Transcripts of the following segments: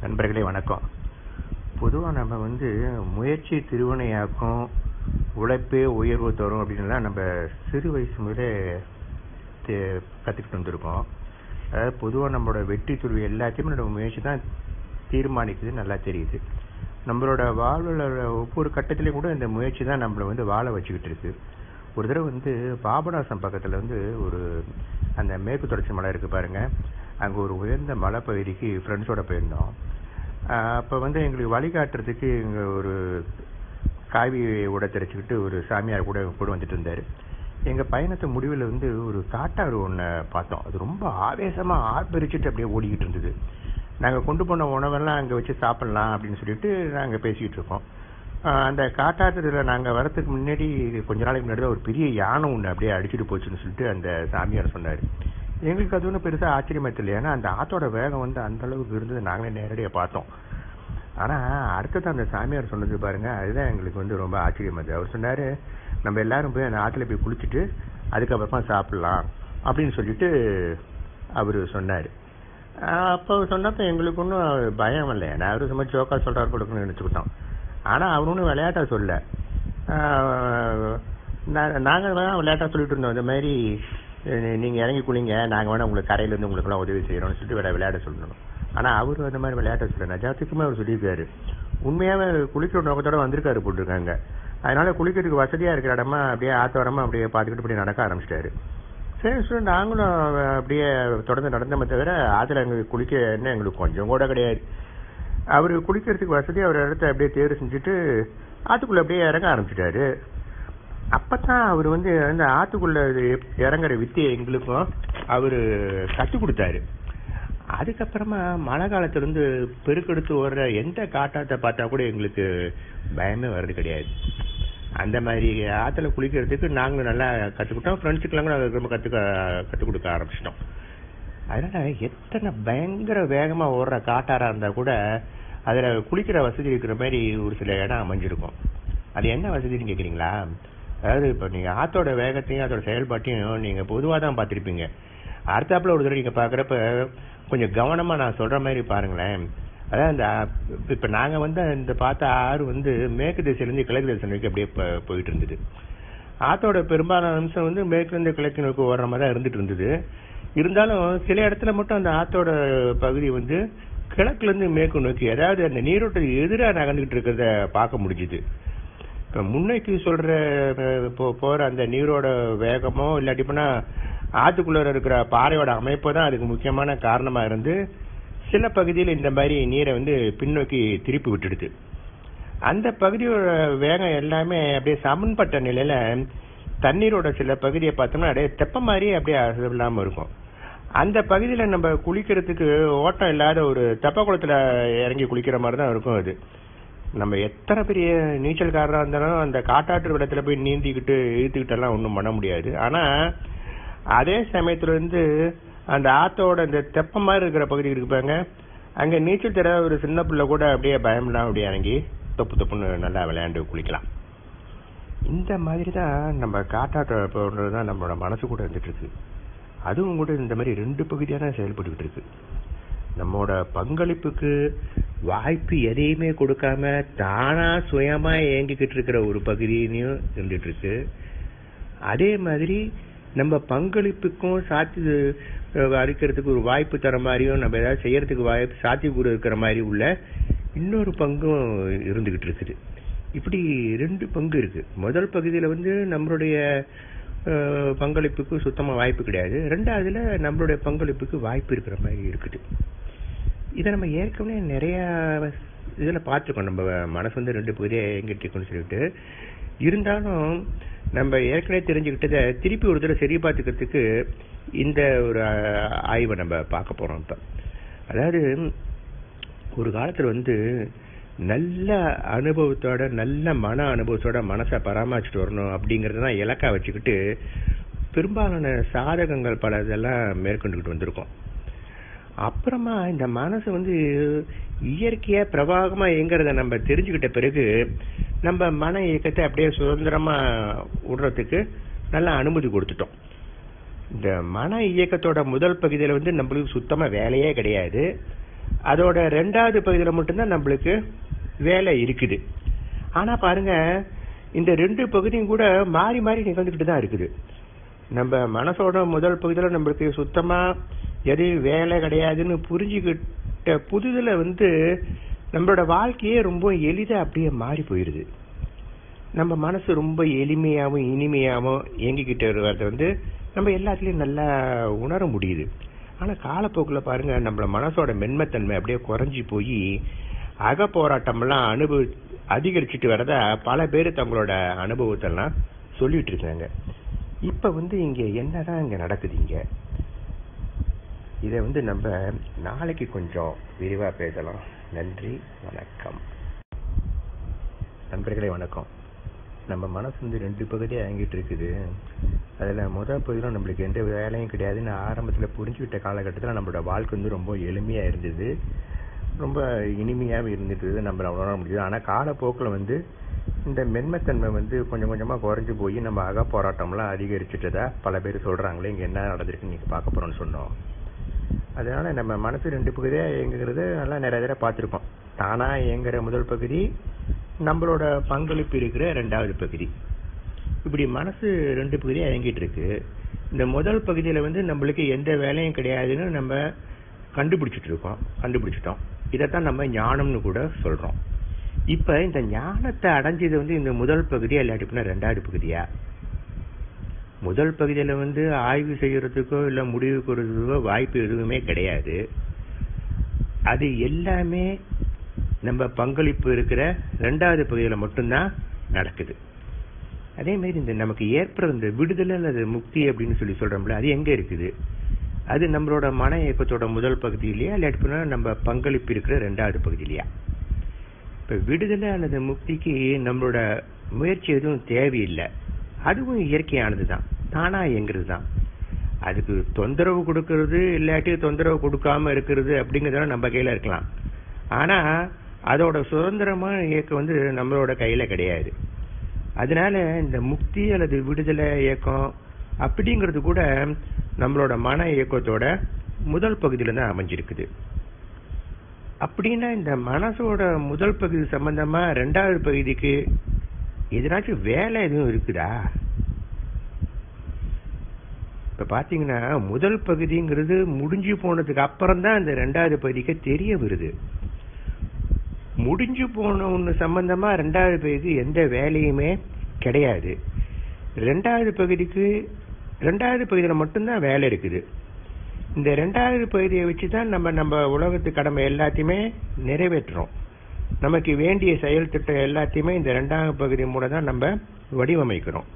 நண்பர்களே வணக்கம் பொதுவாக நம்ம வந்து முயற்சி திருவினையாக்கும் உழைப்பே உயர்வு தரும் அப்படின்லாம் நம்ம சிறு வயசு முதலே தே- கத்துக்கிட்டு வந்திருக்கோம் அதாவது பொதுவாக நம்மளோட வெற்றி தோல்வி எல்லாத்தையுமே நம்ம முயற்சி தான் தீர்மானிக்குது நல்லா தெரியுது நம்மளோட வாழ்வில் ஒவ்வொரு கட்டத்திலையும் கூட இந்த முயற்சி தான் நம்மளை வந்து வாழ வச்சுக்கிட்டு இருக்கு ஒரு தடவை வந்து பாபநாசம் பக்கத்தில் வந்து ஒரு அந்த மேற்கு தொடர்ச்சி மலை இருக்கு பாருங்க அங்கே ஒரு உயர்ந்த மலைப்பகுதிக்கு ஃப்ரெண்ட்ஸோட போயிருந்தோம் அப்போ வந்து எங்களுக்கு வழிகாட்டுறதுக்கு இங்கே ஒரு காவி உடத்தரைச்சிக்கிட்டு ஒரு சாமியார் கூட கூட வந்துட்டு இருந்தார் எங்கள் பயணத்து முடிவில் வந்து ஒரு காட்டாறு ஒன்றை பார்த்தோம் அது ரொம்ப ஆவேசமாக ஆர்ப்பரிச்சுட்டு அப்படியே ஓடிக்கிட்டு இருந்தது நாங்கள் கொண்டு போன உணவெல்லாம் அங்கே வச்சு சாப்பிட்லாம் அப்படின்னு சொல்லிட்டு நாங்கள் பேசிக்கிட்டு இருக்கோம் ஆஹ் அந்த காட்டாற்றுல நாங்கள் வரதுக்கு முன்னாடி கொஞ்ச நாளைக்கு முன்னாடி தான் ஒரு பெரிய யானை ஒன்று அப்படியே அடிச்சுட்டு போச்சுன்னு சொல்லிட்டு அந்த சாமியார் சொன்னார் எங்களுக்கு அது ஒன்றும் பெருசாக ஆச்சரியமா தெரியல ஏன்னா அந்த ஆத்தோட வேகம் வந்து அந்த அளவுக்கு இருந்தது நாங்களே நேரடியாக பார்த்தோம் ஆனா அடுத்தது அந்த சாமியார் சொன்னது பாருங்க அதுதான் எங்களுக்கு வந்து ரொம்ப ஆச்சரியமா இருந்தது அவர் சொன்னாரு நம்ம எல்லாரும் போய் அந்த ஆத்துல போய் குளிச்சுட்டு அதுக்கப்புறமா சாப்பிடலாம் அப்படின்னு சொல்லிட்டு அவரு சொன்னாரு ஆஹ் அப்போ சொன்னப்ப எங்களுக்கு ஒன்றும் பயம் இல்லை நான் அவரு சும்மா ஜோக்கா சொல்றாரு கொடுக்கணும்னு நினைச்சுக்கிட்டோம் ஆனா அவர் ஒன்றும் விளையாட்டா சொல்ல ஆஹ் நா- நாங்க வேணா விளையாட்டா சொல்லிட்டு இருந்தோம் இந்த மாதிரி அஹ் நீங்க இறங்கி குளிங்க நாங்க வேணா உங்களுக்கு கரையில இருந்து உங்களுக்கு எல்லாம் உதவி செய்யறோம்னு சொல்லிட்டு விளையா- விளையாட சொல்லணும் ஆனா அவரு அந்த மாதிரி விளையாட்ட சொல்ல நஜாத்துக்குமே அவர் சொல்லியிருக்காரு உண்மையாவே குளிக்கிற நோக்கத்தோட வந்திருக்காரு போட்டிருக்காங்க அதனால குளிக்கிறதுக்கு வசதியா இருக்கிற இடமா அப்படியே ஆத்தோரமா அப்படியே பார்த்துக்கிட்டு அப்படியே நடக்க ஆரம்பிச்சிட்டாரு சரி சொல்லி நாங்களும் அப்படியே தொடர்ந்து நடந்தோமே தவிர ஆத்துல எங்களுக்கு குளிக்க என்ன எங்களுக்கு கொஞ்சம் கூட கிடையாது அவரு குளிக்கிறதுக்கு வசதி அவர் இடத்த அப்படியே தேர்வு செஞ்சுட்டு ஆத்துக்குள்ள அப்படியே இறங்க ஆரம்பிச்சிட்டாரு அப்பதான் அவர் வந்து அந்த ஆத்துக்குள்ள இறங்குற வித்தியை எங்களுக்கும் அவரு கத்து கொடுத்தாரு அதுக்கப்புறமா மழை காலத்துல இருந்து பெருக்கெடுத்து ஓடுற எந்த காட்டாத்தை பார்த்தா கூட எங்களுக்கு பயமே வர்றது கிடையாது அந்த மாதிரி ஆத்துல குளிக்கிறதுக்கு நாங்களும் நல்லா கத்துக்கிட்டோம் ஃப்ரெண்ட்ஸுக்கெல்லாம் கூட ரொம்ப கத்துக்க கத்துக் கொடுக்க ஆரம்பிச்சிட்டோம் அதனால எத்தனை பயங்கர வேகமா ஓடுற காட்டாரா இருந்தா கூட அதுல குளிக்கிற வசதி இருக்கிற மாதிரி ஒரு சில இடம் அமைஞ்சிருக்கும் அது என்ன வசதின்னு கேக்குறீங்களா அதாவது இப்ப நீங்க ஆத்தோட வேகத்தையும் அதோட செயல்பாட்டையும் நீங்க பொதுவா தான் பார்த்திருப்பீங்க அடுத்தாப்புல ஒரு தடவை நீங்க பாக்குறப்ப கொஞ்சம் கவனமா நான் சொல்ற மாதிரி பாருங்களேன் அதாவது இந்த ஆ- இப்ப நாங்க வந்து இந்த பார்த்த ஆறு வந்து மேற்கு திசையில இருந்து கிழக்கு திசை நோக்கி அப்படியே போ- போயிட்டு இருந்தது ஆத்தோட பெரும்பாலான அம்சம் வந்து மேற்குல இருந்து கிழக்கு நோக்கி ஓடுற மாதிரி தான் இருந்துட்டு இருந்தது இருந்தாலும் சில இடத்துல மட்டும் அந்த ஆத்தோட பகுதி வந்து கிழக்குல இருந்து மேற்கு நோக்கி அதாவது அந்த நீரோட்டத்துக்கு எதிராக நகர்ந்துகிட்டு இருக்கிறத பார்க்க முடிஞ்சுது இப்ப முன்னைக்கு சொல்ற அஹ், போ- போற அந்த நீரோட வேகமோ இல்லாட்டி போனா ஆத்துக்குள்ள இருக்கிற பாறையோட அமைப்பு தான் அதுக்கு முக்கியமான காரணமா இருந்து சில பகுதியில் இந்த மாதிரி நீரை வந்து பின்னோக்கி திருப்பி விட்டுடுது அந்த பகுதியோட வேகம் எல்லாமே அப்படியே சமன்பட்ட நிலையில தண்ணீரோட சில பகுதியை பார்த்தோம்னா அப்படியே தெப்ப மாதிரி அப்படியே அசைவு இல்லாம இருக்கும் அந்த பகுதியில நம்ம குளிக்கிறதுக்கு ஓட்டம் இல்லாத ஒரு தெப்ப குளத்துல இறங்கி குளிக்கிற மாதிரி தான் இருக்கும் அது நம்ம எத்தனை பெரிய நீச்சல்காரரா இருந்தாலும் அந்த காட்டாற்று வெள்ளத்துல போய் நீந்திக்கிட்டு இழுத்துக்கிட்டு எல்லாம் ஒண்ணும் பண்ண முடியாது ஆனா அதே சமயத்துல வந்து அந்த ஆத்தோட அந்த தெப்ப மாதிரி இருக்கிற பகுதி இருக்கு பாருங்க அங்க நீச்சல் தெரியாத ஒரு சின்ன பிள்ளை கூட அப்படியே பயம் இல்லாம அப்படியே இறங்கி தொப்பு தொப்புன்னு நல்லா விளையாண்டு குளிக்கலாம் இந்த மாதிரி தான் நம்ம காட்டாற்ற போன்றது தான் நம்மளோட மனசு கூட இருந்துட்டு இருக்கு அதுவும் கூட இந்த மாதிரி ரெண்டு பகுதியா தான் செயல்பட்டுக்கிட்டு இருக்கு நம்மோட பங்களிப்புக்கு வாய்ப்பு எதையுமே கொடுக்காம தானா சுயமா இயங்கிக்கிட்டு இருக்கிற ஒரு பகுதியிலையும் இருந்துட்டு இருக்கு அதே மாதிரி நம்ம பங்களிப்புக்கும் சாத்தி அஹ், அளிக்கிறதுக்கு ஒரு வாய்ப்பு தர மாதிரியும் நம்ம ஏதாவது செய்யறதுக்கு வாய்ப்பு சாத்தியக்கூறு இருக்கிற மாதிரி உள்ள இன்னொரு பங்கும் இருந்துகிட்டு இருக்குது இப்படி ரெண்டு பங்கு இருக்கு முதல் பகுதியில வந்து நம்மளுடைய அஹ், பங்களிப்புக்கு சுத்தமா வாய்ப்பு கிடையாது ரெண்டாவதுல நம்மளுடைய பங்களிப்புக்கு வாய்ப்பு இருக்கிற மாதிரி இருக்குது இதை நம்ம ஏற்கனவே நிறைய இதுல பார்த்துருக்கோம் நம்ம மனசு வந்து ரெண்டு பகுதியா எங்கிட்டு இருக்குன்னு சொல்லிட்டு இருந்தாலும் நம்ம ஏற்கனவே தெரிஞ்சுக்கிட்டதை திருப்பி ஒரு தடவை சரி பார்த்துக்கிறதுக்கு இந்த ஒரு அஹ், ஆய்வை நம்ம பார்க்க போறோம் இப்ப அதாவது ஒரு காலத்துல வந்து நல்ல அனுபவத்தோட நல்ல மன அனுபவத்தோட மனசை பராமரிச்சுட்டு வரணும் அப்படிங்கறத தான் இலக்கா வச்சுக்கிட்டு பெரும்பாலான சாதகங்கள் பல இதெல்லாம் மேற்கொண்டுகிட்டு வந்திருக்கோம் அப்புறமா இந்த மனசு வந்து இயற்கையா பிரவாகமா இயங்குறத நம்ம தெரிஞ்சுக்கிட்ட பிறகு நம்ம மன இயக்கத்தை அப்படியே சுதந்திரமா விடுறதுக்கு நல்ல அனுமதி கொடுத்துட்டோம் இந்த மன இயக்கத்தோட முதல் பகுதியில வந்து நம்மளுக்கு சுத்தமா வேலையே கிடையாது அதோட ரெண்டாவது பகுதியில மட்டும்தான் நம்மளுக்கு வேலை இருக்குது ஆனா பாருங்க இந்த ரெண்டு பகுதியும் கூட மாறி மாறி நிகழ்ந்துகிட்டு தான் இருக்குது நம்ம மனசோட முதல் பகுதியில நம்மளுக்கு சுத்தமா எதையும் வேலை கிடையாதுன்னு புரிஞ்சுக்கிட்ட புதுதுல வந்து நம்மளோட வாழ்க்கையே ரொம்ப எளிதா அப்படியே மாறி போயிருது நம்ம மனசு ரொம்ப எளிமையாவும் இனிமையாவும் இயங்கிக்கிட்டு இருக்கிறத வந்து நம்ம எல்லாத்துலயும் நல்லா உணர முடியுது ஆனா காலப்போக்குல பாருங்க நம்மள மனசோட மென்மைத்தன்மை அப்படியே குறைஞ்சி போய் அக போராட்டம்லாம் அனுபவி அதிகரிச்சுட்டு வரதா பல பேர் தங்களோட அனுபவத்தெல்லாம் சொல்லிட்டு இருக்காங்க இப்ப வந்து இங்க என்னதான் இங்க நடக்குது இங்க இத வந்து நம்ம நாளைக்கு கொஞ்சம் விரிவா பேசலாம் நன்றி வணக்கம் நண்பர்களே வணக்கம் நம்ம மனசு வந்து ரெண்டு பகுதியா இயங்கிட்டு இருக்குது அதுல முதல் பகுதியில நம்மளுக்கு எந்த வேலையும் கிடையாதுன்னு ஆரம்பத்துல புரிஞ்சுக்கிட்ட காலகட்டத்துல நம்மளோட வாழ்க்கை வந்து ரொம்ப எளிமையா இருந்தது ரொம்ப இனிமையாகவும் இருந்துட்டு நம்மள உணர முடியுது ஆனா காலப்போக்கில் வந்து இந்த மென்மைத்தன்மை வந்து கொஞ்சம் கொஞ்சமா குறைஞ்சு போய் நம்ம அக போராட்டம்லாம் அதிகரிச்சுட்டதா பல பேர் சொல்றாங்களே இங்க என்ன நடந்திருக்குன்னு நீங்க பார்க்க போறோம்னு சொன்னோம் அதனால நம்ம மனசு ரெண்டு பகுதியா இயங்குகிறது நல்லா நிறைய தடவை பார்த்துருக்கோம் தானா இயங்குற முதல் பகுதி நம்மளோட பங்களிப்பு இருக்கிற ரெண்டாவது பகுதி இப்படி மனசு ரெண்டு பகுதியா இயங்கிட்டு இருக்கு இந்த முதல் பகுதியில வந்து நம்மளுக்கு எந்த வேலையும் கிடையாதுன்னு நம்ம கண்டுபிடிச்சிட்டு இருக்கோம் கண்டுபிடிச்சிட்டோம் இதைத்தான் நம்ம ஞானம்னு கூட சொல்றோம் இப்ப இந்த ஞானத்தை அடைஞ்சது வந்து இந்த முதல் பகுதியா இல்லாட்டி ரெண்டாவது பகுதியா முதல் பகுதியில வந்து ஆய்வு செய்யறதுக்கோ இல்ல முடிவு கூறதுக்கோ வாய்ப்பு எதுவுமே கிடையாது அது எல்லாமே நம்ம பங்களிப்பு இருக்கிற ரெண்டாவது பகுதியில மட்டும்தான் நடக்குது அதே மாதிரி இந்த நமக்கு ஏற்படுற இந்த விடுதலை அல்லது முக்தி அப்படின்னு சொல்லி சொல்றோம்ல அது எங்க இருக்குது அது நம்மளோட மன இயக்கத்தோட முதல் பகுதியிலையா இல்லாட்டி நம்ம பங்களிப்பு இருக்கிற ரெண்டாவது பகுதியிலையா இப்ப விடுதலை அல்லது முக்திக்கு நம்மளோட முயற்சி எதுவும் தேவையில்லை அதுவும் இயற்கையானது தான் தானா இயங்குறது தான் அதுக்கு தொந்தரவு கொடுக்கறது இல்லாட்டி தொந்தரவு கொடுக்காம இருக்கிறது அப்படிங்கறதெல்லாம் நம்ம கையில இருக்கலாம் ஆனா அதோட சுதந்திரமான இயக்கம் வந்து நம்மளோட கையில கிடையாது அதனால இந்த முக்தி அல்லது விடுதலை இயக்கம் அப்படிங்கிறது கூட நம்மளோட மன இயக்கத்தோட முதல் பகுதியில தான் அமைஞ்சிருக்குது அப்படின்னா இந்த மனசோட முதல் பகுதி சம்பந்தமா ரெண்டாவது பகுதிக்கு எதனாச்சும் வேலை எதுவும் இருக்குதா இப்ப பாத்தீங்கன்னா முதல் பகுதிங்கிறது முடிஞ்சு போனதுக்கு அப்புறம் தான் இந்த ரெண்டாவது பகுதிக்கு தெரிய வருது முடிஞ்சு போன ஒண்ணு சம்பந்தமா ரெண்டாவது பகுதி எந்த வேலையுமே கிடையாது ரெண்டாவது பகுதிக்கு ரெண்டாவது பகுதியில மட்டும்தான் வேலை இருக்குது இந்த ரெண்டாவது பகுதியை வச்சுதான் நம்ம நம்ம உலகத்து கடமை எல்லாத்தையுமே நிறைவேற்றுறோம் நமக்கு வேண்டிய செயல் திட்டம் எல்லாத்தையுமே இந்த ரெண்டாவது பகுதி மூலம் தான் நம்ம வடிவமைக்கிறோம்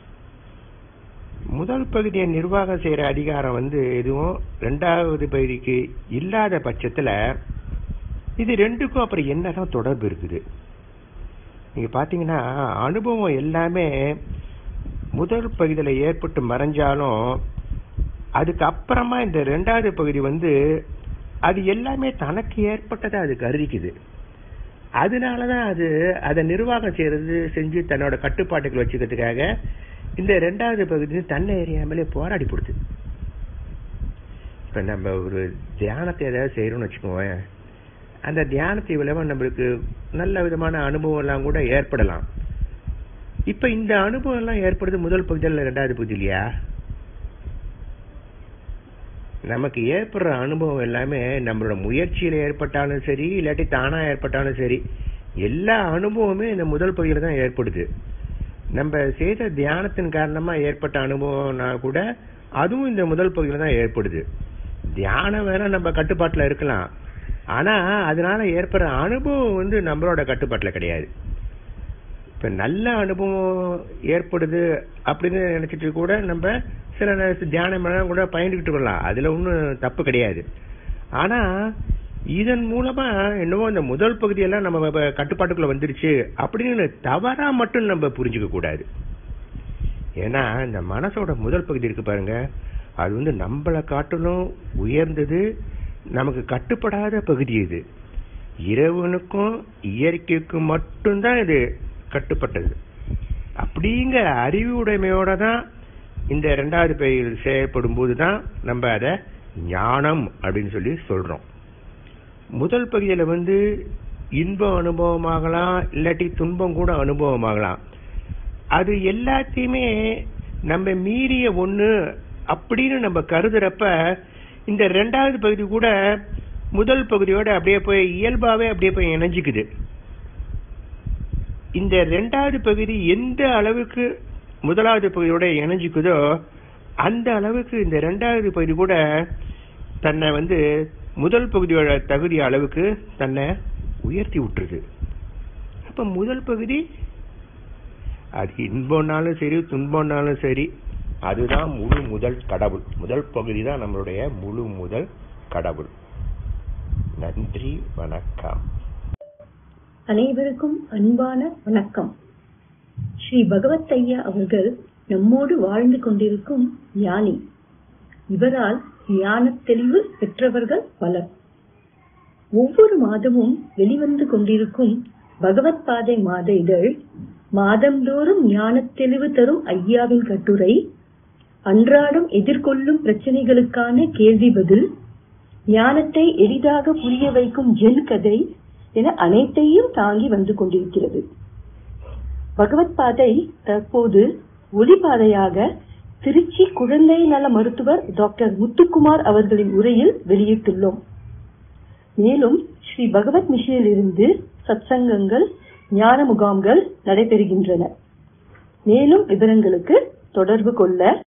முதல் பகுதியை நிர்வாகம் செய்யற அதிகாரம் வந்து எதுவும் ரெண்டாவது பகுதிக்கு இல்லாத பட்சத்துல இது ரெண்டுக்கும் அப்புறம் என்னதான் தொடர்பு இருக்குது நீங்க பாத்தீங்கன்னா அனுபவம் எல்லாமே முதல் பகுதியில ஏற்பட்டு மறைஞ்சாலும் அதுக்கு அப்புறமா இந்த ரெண்டாவது பகுதி வந்து அது எல்லாமே தனக்கு ஏற்பட்டதை அது கருதிக்குது அதனாலதான் அது அதை நிர்வாகம் செய்யறது செஞ்சு தன்னோட கட்டுப்பாட்டுகள் வச்சுக்கிறதுக்காக இந்த ரெண்டாவது பகுதி தன்னை எறியாமலே போராடி கொடுத்து இப்ப நம்ம ஒரு தியானத்தை ஏதாவது செய்யறோம்னு வச்சுக்கோங்க அந்த தியானத்தை விளைவா நம்மளுக்கு நல்ல விதமான அனுபவம் எல்லாம் கூட ஏற்படலாம் இப்ப இந்த அனுபவம் எல்லாம் ஏற்படுது முதல் பகுதியில் ரெண்டாவது பகுதி இல்லையா நமக்கு ஏற்படுற அனுபவம் எல்லாமே நம்மளோட முயற்சியில ஏற்பட்டாலும் சரி இல்லாட்டி தானா ஏற்பட்டாலும் சரி எல்லா அனுபவமே இந்த முதல் பகுதியில தான் ஏற்படுது நம்ம செய்த தியானத்தின் காரணமா ஏற்பட்ட அனுபவம்னா கூட அதுவும் இந்த முதல் பகுதியில தான் ஏற்படுது தியானம் வேற நம்ம கட்டுப்பாட்டுல இருக்கலாம் ஆனா அதனால ஏற்படுற அனுபவம் வந்து நம்மளோட கட்டுப்பாட்டுல கிடையாது இப்ப நல்ல அனுபவம் ஏற்படுது அப்படின்னு நினைச்சிட்டு கூட நம்ம சில தியானம் எல்லாம் கூட பயந்துகிட்டு கொள்ளலாம் அதுல ஒன்றும் தப்பு கிடையாது ஆனா இதன் மூலமா என்னவோ இந்த முதல் பகுதியெல்லாம் நம்ம கட்டுப்பாட்டுக்குள்ள வந்துருச்சு அப்படின்னு தவறா மட்டும் நம்ம புரிஞ்சுக்க கூடாது ஏன்னா இந்த மனசோட முதல் பகுதி இருக்கு பாருங்க அது வந்து நம்மளை காட்டிலும் உயர்ந்தது நமக்கு கட்டுப்படாத பகுதி இது இறைவனுக்கும் இயற்கைக்கும் மட்டும்தான் இது கட்டுப்பட்டது அப்படிங்கிற அறிவு உடைமையோட தான் இந்த இரண்டாவது பகுதியில் செயல்படும் போதுதான் நம்ம அதை ஞானம் அப்படின்னு சொல்லி சொல்றோம் முதல் பகுதியில வந்து இன்ப அனுபவமாகலாம் இல்லாட்டி துன்பம் கூட அனுபவமாகலாம் அது எல்லாத்தையுமே நம்ம மீறிய ஒண்ணு அப்படின்னு நம்ம கருதுறப்ப இந்த ரெண்டாவது பகுதி கூட முதல் பகுதியோட அப்படியே போய் இயல்பாவே அப்படியே போய் இணைஞ்சுக்குது இந்த ரெண்டாவது பகுதி எந்த அளவுக்கு முதலாவது பகுதியோட இணைஞ்சுக்குதோ அந்த அளவுக்கு இந்த ரெண்டாவது பகுதி கூட தன்னை வந்து முதல் பகுதியோட தகுதி அளவுக்கு தன்னை உயர்த்தி விட்டுருது அப்ப முதல் பகுதி அது இன்பம்னாலும் சரி துன்பம்னாலும் சரி அதுதான் முழு முதல் கடவுள் முதல் பகுதி தான் நம்மளுடைய முழு முதல் கடவுள் நன்றி வணக்கம் அனைவருக்கும் அன்பான வணக்கம் ஸ்ரீ பகவத் ஐயா அவர்கள் நம்மோடு வாழ்ந்து கொண்டிருக்கும் ஞானி இவரால் ஞான தெளிவு பெற்றவர்கள் பலர் ஒவ்வொரு மாதமும் வெளிவந்து கொண்டிருக்கும் பகவத் பாதை மாத இதழ் மாதந்தோறும் ஞான தெளிவு தரும் ஐயாவின் கட்டுரை அன்றாடம் எதிர்கொள்ளும் பிரச்சனைகளுக்கான கேள்வி பதில் ஞானத்தை எளிதாக புரிய வைக்கும் ஜென் கதை என அனைத்தையும் தாங்கி வந்து கொண்டிருக்கிறது பகவத் பாதை தற்போது ஒளிபாதையாக திருச்சி குழந்தை நல மருத்துவர் டாக்டர் முத்துக்குமார் அவர்களின் உரையில் வெளியிட்டுள்ளோம் மேலும் ஸ்ரீ பகவத் மிஷனில் இருந்து சத்சங்கங்கள் ஞான முகாம்கள் நடைபெறுகின்றன மேலும் விவரங்களுக்கு தொடர்பு கொள்ள